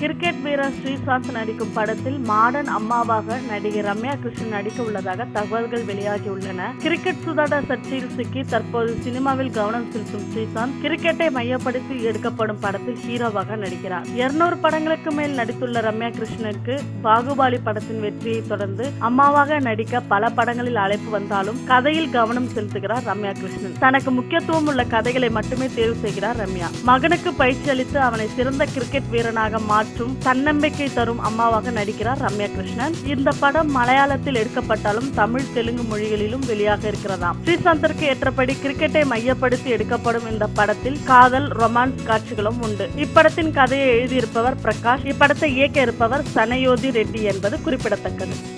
cricket வீரர் ஸ்ரீசாந்த் நடிக்கும் படத்தில் மாடர்ன் அம்மாவாக நடிகை ரம்யா கிருஷ்ணன் நடிக்க உள்ளதாக தகவல்கள் வெளியாகியுள்ளன கிரிக்கெட் சுதாட சர்ச்சையில் சிக்கி தற்போது சினிமாவில் கவனம் செலுத்தும் ஸ்ரீசாந்த் கிரிக்கெட்டை மையப்படுத்தி எடுக்கப்படும் படத்தில் ஹீரோவாக நடிக்கிறார் இருநூறு படங்களுக்கு மேல் நடித்துள்ள ரம்யா கிருஷ்ணனுக்கு பாகுபாலி படத்தின் வெற்றியை தொடர்ந்து அம்மாவாக நடிக்க பல படங்களில் அழைப்பு வந்தாலும் கதையில் கவனம் செலுத்துகிறார் ரம்யா கிருஷ்ணன் தனக்கு முக்கியத்துவம் உள்ள கதைகளை மட்டுமே தேர்வு செய்கிறார் ரம்யா மகனுக்கு பயிற்சி அளித்து அவனை சிறந்த கிரிக்கெட் வீரனாக மாற்றும் தன்னம்பிக்கை தரும் அம்மாவாக நடிக்கிறார் ரம்யா கிருஷ்ணன் இந்த படம் மலையாளத்தில் எடுக்கப்பட்டாலும் தமிழ் தெலுங்கு மொழிகளிலும் வெளியாக இருக்கிறதாம் ஸ்ரீசாந்திற்கு ஏற்றபடி கிரிக்கெட்டை மையப்படுத்தி எடுக்கப்படும் இந்த படத்தில் காதல் ரொமான்ஸ் காட்சிகளும் உண்டு இப்படத்தின் கதையை எழுதியிருப்பவர் பிரகாஷ் இப்படத்தை இயக்க இருப்பவர் சனயோதி ரெட்டி என்பது குறிப்பிடத்தக்கது